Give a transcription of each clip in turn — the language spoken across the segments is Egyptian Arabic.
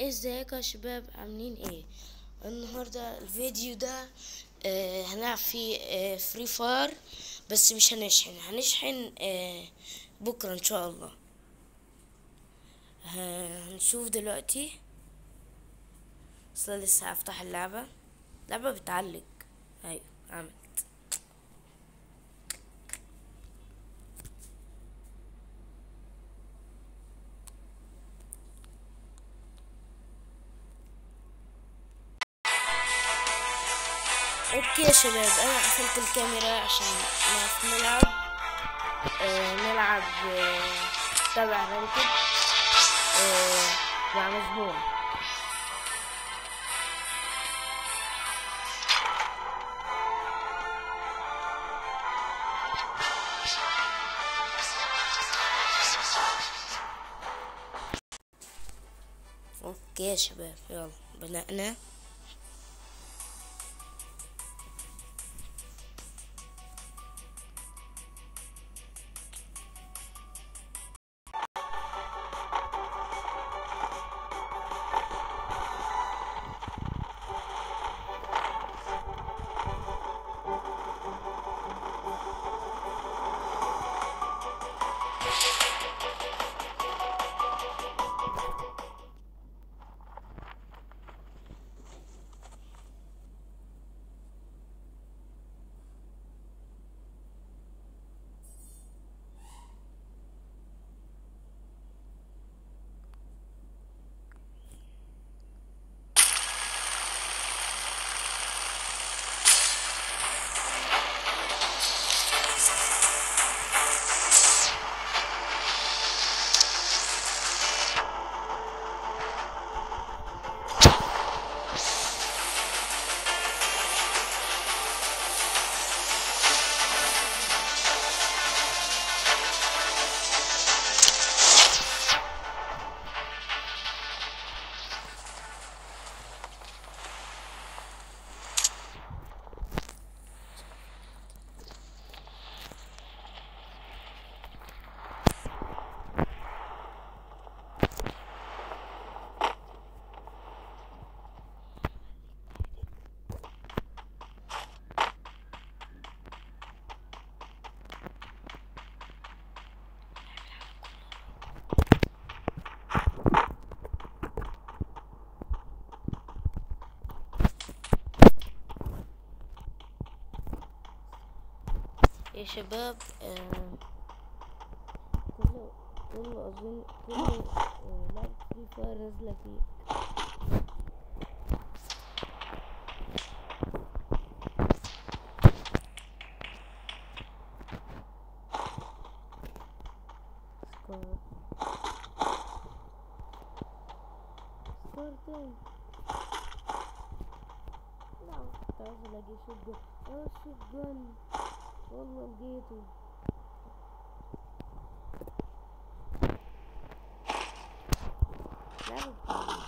ايه ازيكم يا شباب عاملين ايه النهارده الفيديو ده آه هنلعب فيه آه فري فاير بس مش هنشحن هنشحن آه بكره ان شاء الله ه- هنشوف دلوقتي اصلا لسه هفتح اللعبه اللعبه بتعلق ايوه عملت اوكي يا شباب انا قفلت الكاميرا عشان نعرف نلعب آه نلعب آه تبع رانكد آه مع مجموعة اوكي يا شباب يلا بدأنا يا شباب آه، كل كل اظن كل آه، لعبة فري فاير نازلة فيه سكار سكار تاني لا كنت عايز الاقي شوت اه شوت جن والله لقيته لعبة بتاعتي.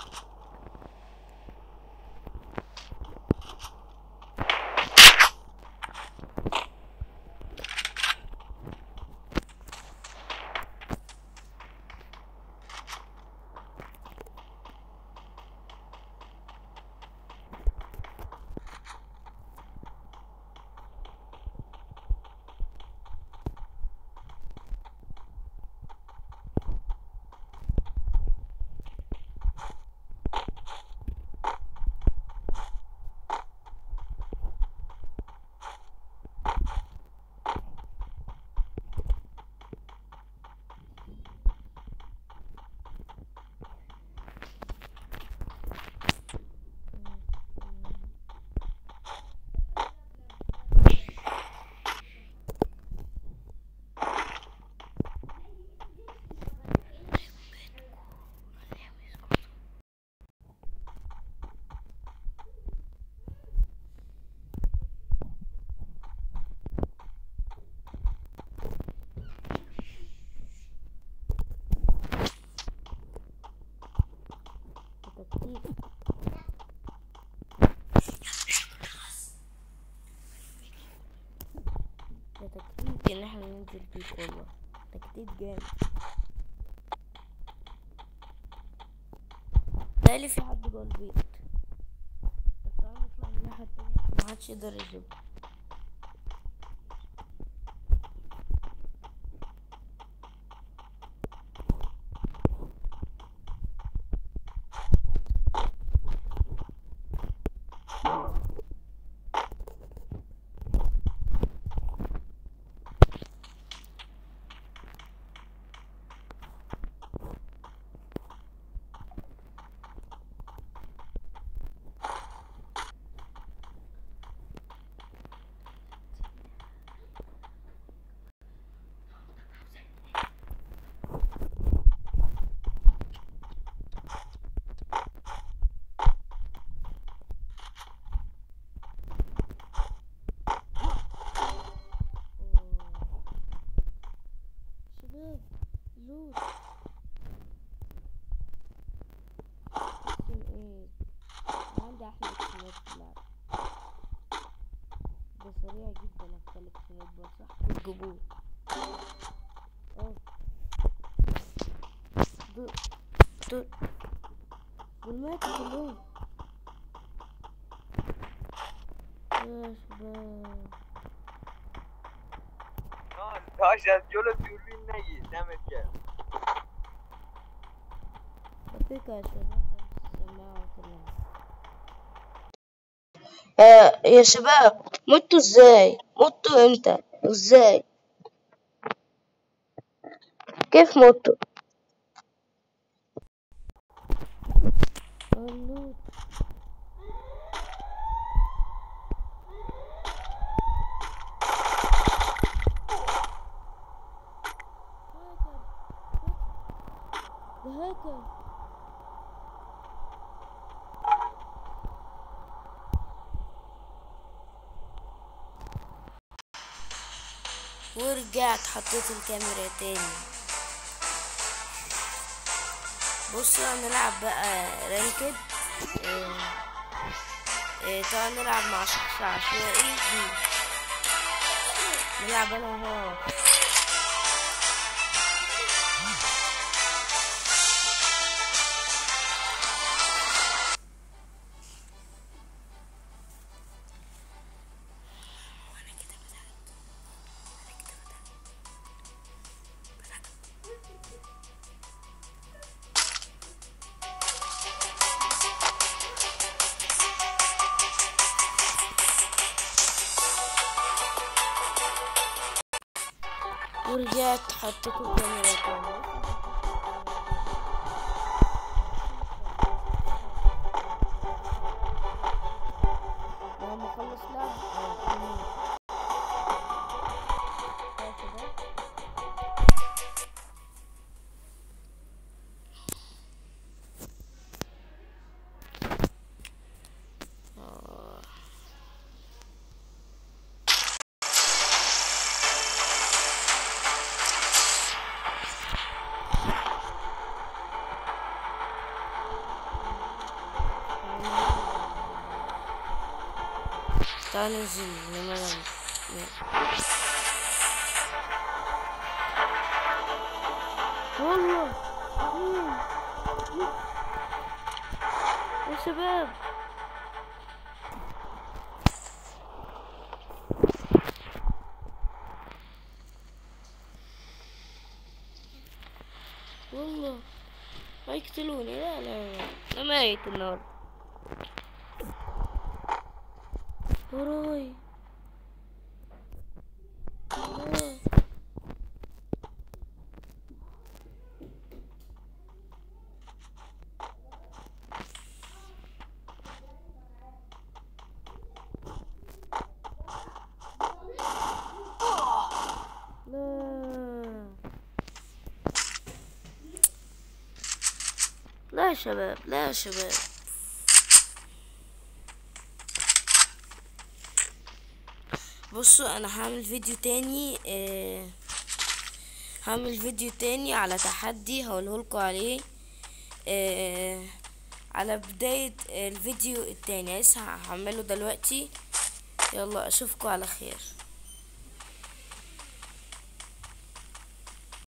تكتيك ده تكتيك ان احنا ننزل بيك والله تكتيك جامد تالي في حد جوه البيت طب تعالى نطلع من الناحية التانية عشان محدش يقدر يجيب شباب لوت اسم ايه عندي احلى اكسنات في اللعبة ده سريع جدا احلى اكسنات بنصحكم تجيبوه اه دول دول دول ماتوا كلهم يا شباب Arkadaşlar yola dürbünle iyi. Demet gel. دقيقة يا شباب السماعة كلها آه يا شباب متوا ازاي متوا امتى ازاي كيف متوا اللوت ده هاكر ورجعت حطيت الكاميرا تاني بصوا هنلعب بقى رانكد اه اه طبعا نلعب مع شخص عشوائي دي نلعب انا وهو ورجعت حطيت الكاميرا تاني لما اخلص لعب آه، أمين. شايف ده؟ آه. تعال ننزل لما والله مم. يا شباب والله هيقتلوني لا لا لا انا ميت النهارده وراي وراي. لا لا يا شباب لا يا شباب بصوا انا هعمل فيديو تاني آه هعمل فيديو تاني على تحدي هقولهولكوا عليه آه على بداية الفيديو التاني لسه هعمله دلوقتي يلا اشوفكوا على خير